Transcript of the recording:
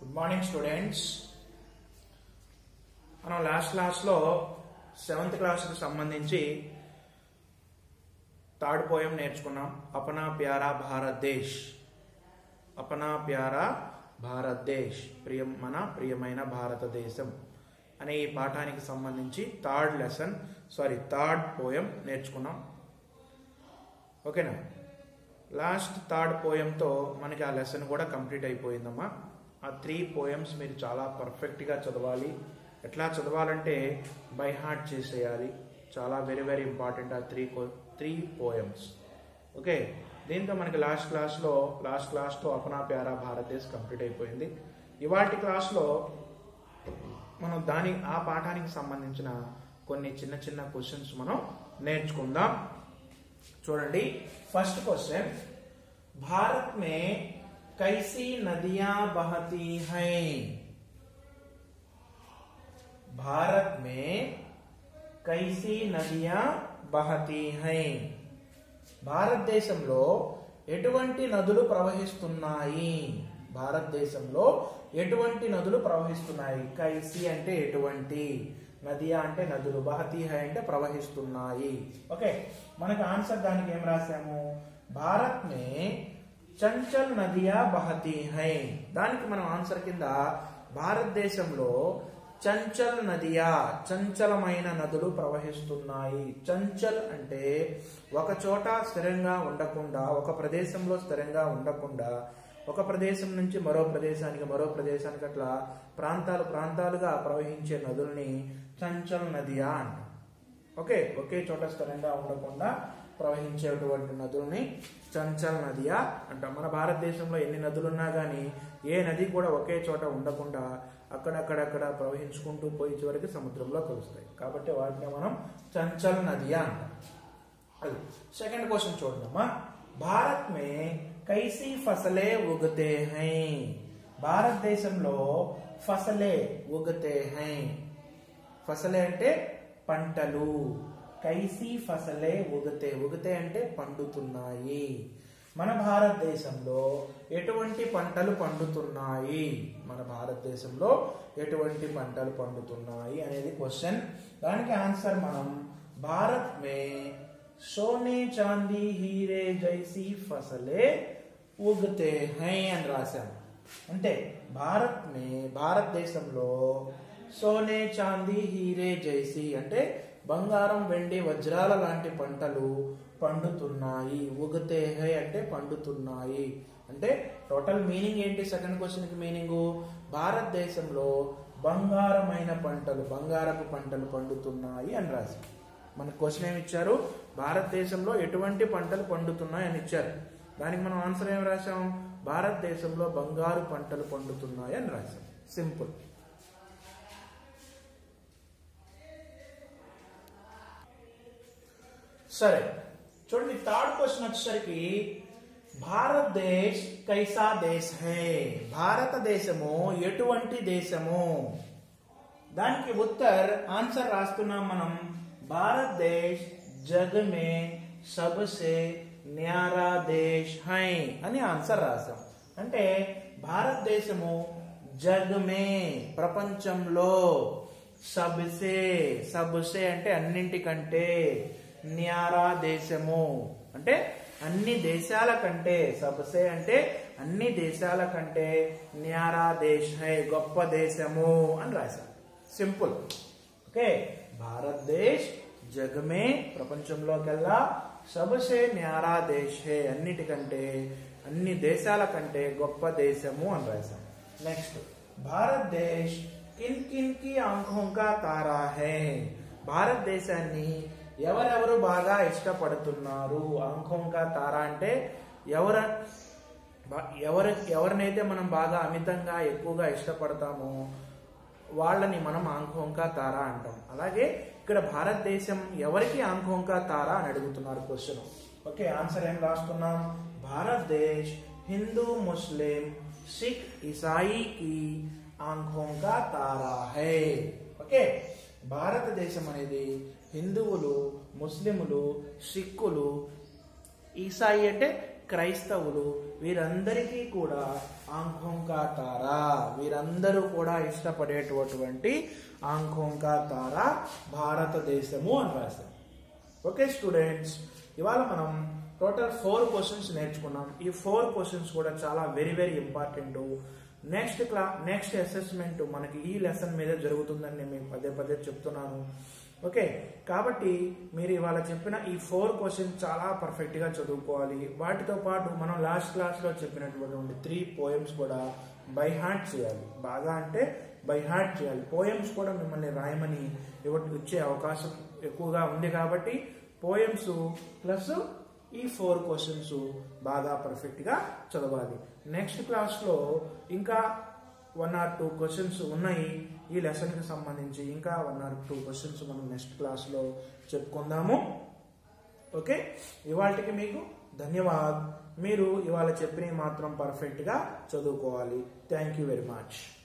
good morning students మనం last క్లాస్లో seventh క్లాస్కి సంబంధించి థర్డ్ పోయం నేర్చుకున్నాం అపనా ప్యారా భారతదేశ్ అపనా ప్యారా భారతదేశ్ ప్రియం మన ప్రియమైన భారతదేశం అనే ఈ పాఠానికి సంబంధించి third lesson sorry third poem నేర్చుకున్నాం ఓకేనా లాస్ట్ థర్డ్ పోయంతో మనకి ఆ లెసన్ కూడా కంప్లీట్ అయిపోయిందమ్మా ఆ త్రీ పోయమ్స్ మీరు చాలా పర్ఫెక్ట్గా చదవాలి ఎట్లా చదవాలంటే బై హార్ట్ చేసేయాలి చాలా వెరీ వెరీ ఇంపార్టెంట్ ఆ త్రీ త్రీ పోయమ్స్ ఓకే దీంతో మనకి లాస్ట్ క్లాస్లో లాస్ట్ క్లాస్తో అపనా ప్యారా భారతదేశ్ కంప్లీట్ అయిపోయింది ఇవాటి క్లాస్లో మనం దాని ఆ పాఠానికి సంబంధించిన కొన్ని చిన్న చిన్న క్వశ్చన్స్ మనం నేర్చుకుందాం చూడండి ఫస్ట్ क्वेश्चन भारत में कैसी नदियां बहती हैं भारत में कैसी నదియా బహతీ హై భారతదేశంలో ఎటువంటి నదులు ప్రవహిస్తున్నాయి భారతదేశంలో ఎటువంటి నదులు ప్రవహిస్తున్నాయి కైసి అంటే ఎటువంటి నదియా అంటే నదులు బహతీ హై అంటే ప్రవహిస్తున్నాయి ఓకే మనకి ఆన్సర్ దానికి ఏం రాసాము భారత్ మే చంచల్ నదియా బహతీ హై దానికి మనం ఆన్సర్ కింద భారతదేశంలో చంచల్ నదియా చంచలమైన నదులు ప్రవహిస్తున్నాయి చంచల్ అంటే ఒక చోట స్థిరంగా ఉండకుండా ఒక ప్రదేశంలో స్థిరంగా ఉండకుండా ఒక ప్రదేశం నుంచి మరో ప్రదేశానికి మరో ప్రదేశానికి అట్లా ప్రాంతాలు ప్రాంతాలుగా ప్రవహించే నదుల్ని చంచల్ నదియా అంట ఓకే ఒకే చోట స్థిరంగా ఉండకుండా ప్రవహించేటువంటి నదుల్ని చంచల్ నదియా అంట మన భారతదేశంలో ఎన్ని నదులున్నా కానీ ఏ నది కూడా ఒకే చోట ఉండకుండా అక్కడక్కడక్కడ ప్రవహించుకుంటూ పోయి చివరికి సముద్రంలో కలుస్తాయి కాబట్టి వాటిని మనం చంచల్ నదియా అంటాం అది సెకండ్ క్వశ్చన్ చూడమ్మా భారత్ మే కైసీ ఫసలే ఉగతే హై భారతదేశంలో ఫసలే ఉగతే హై ఫసలే అంటే పంటలు కైసీ ఫసలే ఉగతే ఉగతే అంటే పండుతున్నాయి మన భారతదేశంలో ఎటువంటి పంటలు పండుతున్నాయి మన భారతదేశంలో ఎటువంటి పంటలు పండుతున్నాయి అనేది క్వశ్చన్ దానికి ఆన్సర్ మనం భారత్ మే సోనే చాందీ హీరే జైసీ ఫసలే ఉగతే హై అని రాశాం అంటే భారత్ మే భారతదేశంలో సోనే చాందీ హీరే జైసీ అంటే బంగారం వెండి వజ్రాల లాంటి పంటలు పండుతున్నాయి ఉగతే హై అంటే పండుతున్నాయి అంటే టోటల్ మీనింగ్ ఏంటి సెకండ్ క్వశ్చన్ కి మీనింగ్ భారతదేశంలో బంగారమైన పంటలు బంగారపు పంటలు పండుతున్నాయి అని రాసి మన క్వశ్చన్ ఏమి ఇచ్చారు భారతదేశంలో ఎటువంటి పంటలు పండుతున్నాయి అని ఇచ్చారు దానికి మనం ఆన్సర్ ఏమి రాసాం భారతదేశంలో బంగారు పంటలు పండుతున్నాయి అని రాసాం సింపుల్ సరే చూడండి థర్డ్ క్వశ్చన్ వచ్చేసరికి భారతదేశ్ కైసా దేశ్ హై భారతదేశము ఎటువంటి దేశము దానికి ఉత్తర్ ఆన్సర్ రాస్తున్నాం మనం భారతదేశ్ జగ్ మే సబ్సే న్యారా దేశ్ హై అని ఆన్సర్ రాసాం అంటే భారతదేశము జగ్ మే ప్రపంచంలో సబ్సే సబ్సే అంటే అన్నింటికంటే న్యారా దేశము అంటే అన్ని దేశాల కంటే సబ్సే అంటే అన్ని దేశాల కంటే న్యారా దేశ్ హై గొప్ప దేశము అని రాశారు సింపుల్ ఓకే భారతదేశ్ జగమే ప్రపంచంలోకెల్లా సబసే న్యారా దేశ్ హే అన్నిటికంటే అన్ని దేశాల కంటే గొప్ప దేశము అని రాశాం నెక్స్ట్ భారతదేశ్ కిన్ కిన్ కి ఆంఖోంకా తారా హే భారతదేశాన్ని ఎవరెవరు బాగా ఇష్టపడుతున్నారు ఆంఖోంకా తారా అంటే ఎవర ఎవరు ఎవరినైతే మనం బాగా అమితంగా ఎక్కువగా ఇష్టపడతామో వాళ్ళని మనం ఆంఖోంకా తారా అంటాం అలాగే ఇక్కడ భారతదేశం ఎవరికి ఆంఖోంకా తారా అని అడుగుతున్నారు క్వశ్చన్ ఓకే ఆన్సర్ ఏం రాస్తున్నాం భారతదేశ్ హిందూ ముస్లిం సిక్ ఇసాయికి ఆంఖోంకా తారా హై ఓకే భారతదేశం అనేది హిందువులు ముస్లిములు సిక్కులు ఈసాయి అంటే క్రైస్తవులు వీరందరికీ కూడా ఆంఖోంకా తారా వీరందరూ కూడా ఇష్టపడేటటువంటి ఆంఖోంకా తారా భారతదేశము అని రాశారు ఓకే స్టూడెంట్స్ ఇవాళ మనం టోటల్ ఫోర్ క్వశ్చన్స్ నేర్చుకున్నాం ఈ ఫోర్ క్వశ్చన్స్ కూడా చాలా very very important next class next assessment మనకి ఈ లెసన్ మీద జరుగుతుందని నేను మీకు పదే పదే చెప్తున్నాను ఓకే కాబట్టి మీరు ఇవాళ చెప్పిన ఈ ఫోర్ క్వశ్చన్స్ చాలా పర్ఫెక్ట్ గా చదువుకోవాలి వాటితో పాటు మనం లాస్ట్ క్లాస్ లో చెప్పినటువంటి త్రీ పోయమ్స్ కూడా బై హార్ట్ చేయాలి బాగా అంటే బై హార్ట్ చేయాలి పోయమ్స్ కూడా మిమ్మల్ని రాయమని ఇవ్వ- ఇచ్చే అవకాశం ఎక్కువగా ఉంది కాబట్టి పోయమ్స్ ప్లస్ ఈ ఫోర్ క్వశ్చన్స్ బాగా పర్ఫెక్ట్ గా చదవాలి నెక్స్ట్ క్లాస్ లో ఇంకా వన్ ఆర్ టూ క్వశ్చన్స్ ఉన్నాయి ఈ లెసన్ కి సంబంధించి ఇంకా వన్ ఆర్ టూ క్వశ్చన్స్ మనం నెక్స్ట్ క్లాస్ లో చెప్పుకుందాము ఓకే ఇవాళకి మీకు ధన్యవాద్ మీరు ఇవాళ చెప్పినవి మాత్రం పర్ఫెక్ట్ గా చదువుకోవాలి థ్యాంక్ యూ వెరీ మచ్